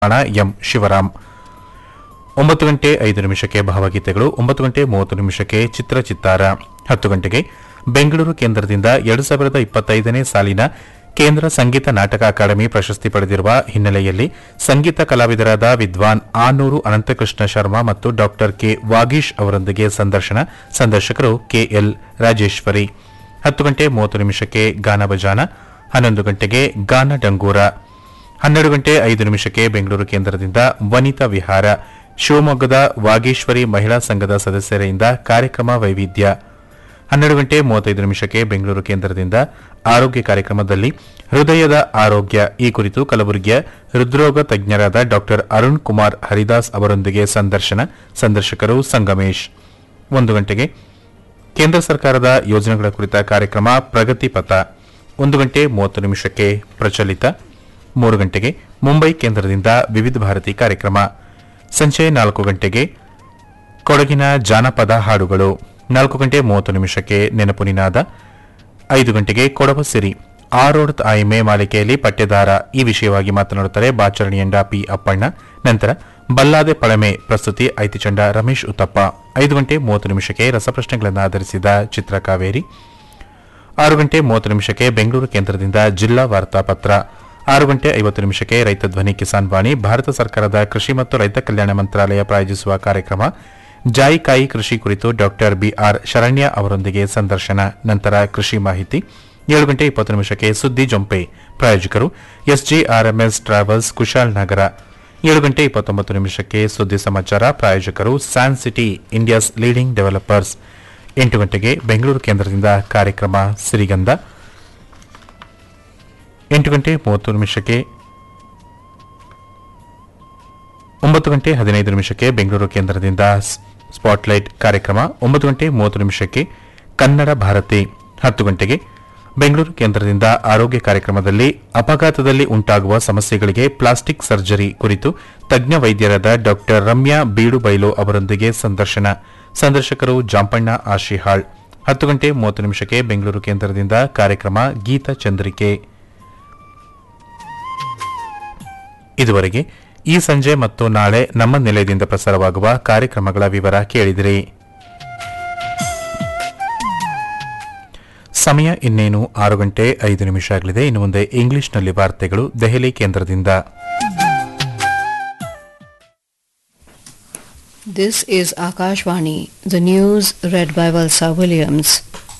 ಹಣ ಎಂ ಶಿವರಾಮ್ ಒಂಬತ್ತು ಗಂಟೆ ಐದು ನಿಮಿಷಕ್ಕೆ ಭಾವಗೀತೆಗಳು ಒಂಬತ್ತು ಗಂಟೆ ಮೂವತ್ತು ನಿಮಿಷಕ್ಕೆ ಚಿತ್ರಚಿತ್ತಾರ ಹತ್ತು ಗಂಟೆಗೆ ಬೆಂಗಳೂರು ಕೇಂದ್ರದಿಂದ ಎರಡು ಸಾವಿರದ ಇಪ್ಪತ್ತೈದನೇ ಸಾಲಿನ ಕೇಂದ್ರ ಸಂಗೀತ ನಾಟಕ ಅಕಾಡೆಮಿ ಪ್ರಶಸ್ತಿ ಪಡೆದಿರುವ ಹಿನ್ನೆಲೆಯಲ್ಲಿ ಸಂಗೀತ ಕಲಾವಿದರಾದ ವಿದ್ವಾನ್ ಆನೂರು ಅನಂತಕೃಷ್ಣ ಶರ್ಮಾ ಮತ್ತು ಡಾಕ್ಟರ್ ಕೆ ವಾಗೀಶ್ ಅವರೊಂದಿಗೆ ಸಂದರ್ಶನ ಸಂದರ್ಶಕರು ಕೆಎಲ್ ರಾಜೇಶ್ವರಿ ಹತ್ತು ಗಂಟೆ ಮೂವತ್ತು ನಿಮಿಷಕ್ಕೆ ಗಾನ ಬಜಾನ ಹನ್ನೊಂದು ಗಂಟೆಗೆ ಗಾನ ಡಂಗೂರ ಹನ್ನೆರಡು ಗಂಟೆ ಐದು ನಿಮಿಷಕ್ಕೆ ಬೆಂಗಳೂರು ಕೇಂದ್ರದಿಂದ ವನಿತಾ ವಿಹಾರ ಶಿವಮೊಗ್ಗದ ವಾಗೀಶ್ವರಿ ಮಹಿಳಾ ಸಂಘದ ಸದಸ್ಯರಿಂದ ಕಾರ್ಯಕ್ರಮ ವೈವಿಧ್ಯ ಹನ್ನೆರಡು ಗಂಟೆ ಮೂವತ್ತೈದು ನಿಮಿಷಕ್ಕೆ ಬೆಂಗಳೂರು ಕೇಂದ್ರದಿಂದ ಆರೋಗ್ಯ ಕಾರ್ಯಕ್ರಮದಲ್ಲಿ ಹೃದಯದ ಆರೋಗ್ಯ ಈ ಕುರಿತು ಕಲಬುರಗಿಯ ಹೃದ್ರೋಗ ತಜ್ಞರಾದ ಡಾಕ್ಟರ್ ಅರುಣ್ ಕುಮಾರ್ ಹರಿದಾಸ್ ಅವರೊಂದಿಗೆ ಸಂದರ್ಶನ ಸಂದರ್ಶಕರು ಸಂಗಮೇಶ್ ಒಂದು ಗಂಟೆಗೆ ಕೇಂದ್ರ ಸರ್ಕಾರದ ಯೋಜನೆಗಳ ಕುರಿತ ಕಾರ್ಯಕ್ರಮ ಪ್ರಗತಿ ಪಥ ಒಂದು ಗಂಟೆ ಮೂವತ್ತು ನಿಮಿಷಕ್ಕೆ ಪ್ರಚಲಿತ ಮೂರು ಗಂಟೆಗೆ ಮುಂಬೈ ಕೇಂದ್ರದಿಂದ ವಿವಿಧ ಭಾರತಿ ಕಾರ್ಯಕ್ರಮ ಸಂಜೆ ನಾಲ್ಕು ಗಂಟೆಗೆ ಕೊಡಗಿನ ಜಾನಪದ ಹಾಡುಗಳು ನಾಲ್ಕು ಗಂಟೆ ಮೂವತ್ತು ನಿಮಿಷಕ್ಕೆ ನೆನಪು ನಿನಾದ ಐದು ಗಂಟೆಗೆ ಕೊಡವ ಸಿರಿ ಆರೋಡ್ ಆಯ್ಮೆ ಮಾಲಿಕೆಯಲ್ಲಿ ಪಟ್ಟೆದಾರ ಈ ವಿಷಯವಾಗಿ ಮಾತನಾಡುತ್ತಾರೆ ಬಾಚರಣಿಯಂಡ ಪಿ ಅಪ್ಪಣ್ಣ ನಂತರ ಬಲ್ಲಾದೆ ಪಳಮೆ ಪ್ರಸ್ತುತಿ ಐತಿಚಂಡ ರಮೇಶ್ ಉತ್ತಪ್ಪ ಐದು ಗಂಟೆ ಮೂವತ್ತು ನಿಮಿಷಕ್ಕೆ ರಸಪ್ರಶ್ನೆಗಳನ್ನು ಆಧರಿಸಿದ ಚಿತ್ರ ಕಾವೇರಿ ಆರು ಗಂಟೆ ಮೂವತ್ತು ನಿಮಿಷಕ್ಕೆ ಬೆಂಗಳೂರು ಕೇಂದ್ರದಿಂದ ಜಿಲ್ಲಾ ವಾರ್ತಾಪತ್ರ ಆರು ಗಂಟೆ ಐವತ್ತು ನಿಮಿಷಕ್ಕೆ ರೈತ ಧ್ವನಿ ಕಿಸಾನ್ ವಾಣಿ ಭಾರತ ಸರ್ಕಾರದ ಕೃಷಿ ಮತ್ತು ರೈತ ಕಲ್ಯಾಣ ಮಂತ್ರಾಲಯ ಪ್ರಾಯೋಜಿಸುವ ಕಾರ್ಯಕ್ರಮ ಜಾಯಿಕಾಯಿ ಕೃಷಿ ಕುರಿತು ಡಾಕ್ಟರ್ ಬಿಆರ್ ಶರಣ್ಯ ಅವರೊಂದಿಗೆ ಸಂದರ್ಶನ ನಂತರ ಕೃಷಿ ಮಾಹಿತಿ ಏಳು ಗಂಟೆ ಇಪ್ಪತ್ತು ನಿಮಿಷಕ್ಕೆ ಸುದ್ದಿ ಜೊಂಪೆ ಪ್ರಾಯೋಜಕರು ಎಸ್ಜಿಆರ್ಎಂಎಸ್ ಟ್ರಾವೆಲ್ಸ್ ಕುಶಾಲ್ ನಗರ ಏಳು ಗಂಟೆ ಇಪ್ಪತ್ತೊಂಬತ್ತು ನಿಮಿಷಕ್ಕೆ ಸುದ್ದಿ ಸಮಾಚಾರ ಪ್ರಾಯೋಜಕರು San City India's leading developers ಎಂಟು ಗಂಟೆಗೆ ಬೆಂಗಳೂರು ಕೇಂದ್ರದಿಂದ ಕಾರ್ಯಕ್ರಮ ಸಿರಿಗಂಧ ಎಂಟು ಗಂಟೆ ಮೂವತ್ತು ನಿಮಿಷಕ್ಕೆ ಒಂಬತ್ತು ಗಂಟೆ ಹದಿನೈದು ನಿಮಿಷಕ್ಕೆ ಬೆಂಗಳೂರು ಕೇಂದ್ರದಿಂದ ಸ್- ಸ್ಪಾಟ್ಲೈಟ್ ಕಾರ್ಯಕ್ರಮ ಒಂಬತ್ತು ಗಂಟೆ ಮೂವತ್ತು ನಿಮಿಷಕ್ಕೆ ಕನ್ನಡ ಭಾರತಿ ಹತ್ತು ಗಂಟೆಗೆ ಬೆಂಗಳೂರು ಕೇಂದ್ರದಿಂದ ಆರೋಗ್ಯ ಕಾರ್ಯಕ್ರಮದಲ್ಲಿ ಅಪಘಾತದಲ್ಲಿ ಉಂಟಾಗುವ ಸಮಸ್ಯೆಗಳಿಗೆ ಪ್ಲಾಸ್ಟಿಕ್ ಸರ್ಜರಿ ಕುರಿತು ತಜ್ಞ ವೈದ್ಯರಾದ ಡಾಕ್ಟರ್ ರಮ್ಯಾ ಬೀಡುಬೈಲು ಅವರೊಂದಿಗೆ ಸಂದರ್ಶನ ಸಂದರ್ಶಕರು ಜಾಂಪಣ್ಣ ಆಶಿಹಾಳ್ ಹತ್ತು ಗಂಟೆ ಮೂವತ್ತು ನಿಮಿಷಕ್ಕೆ ಬೆಂಗಳೂರು ಕೇಂದ್ರದಿಂದ ಕಾರ್ಯಕ್ರಮ ಗೀತ ಚಂದ್ರಿಕೆ ಇದುವರೆಗೆ ಈ ಸಂಜೆ ಮತ್ತು ನಾಳೆ ನಮ್ಮ ನಿಲಯದಿಂದ ಪ್ರಸಾರವಾಗುವ ಕಾರ್ಯಕ್ರಮಗಳ ವಿವರ ಕೇಳಿದಿರಿ ಸಮಯ ಇನ್ನೇನು ಆರು ಗಂಟೆ ಐದು ನಿಮಿಷ ಆಗಲಿದೆ ಇನ್ನು ಮುಂದೆ ಇಂಗ್ಲಿಷ್ನಲ್ಲಿ ವಾರ್ತೆಗಳು ದೆಹಲಿ ಕೇಂದ್ರದಿಂದ This is Akashvani, the news read by Valsa Williams.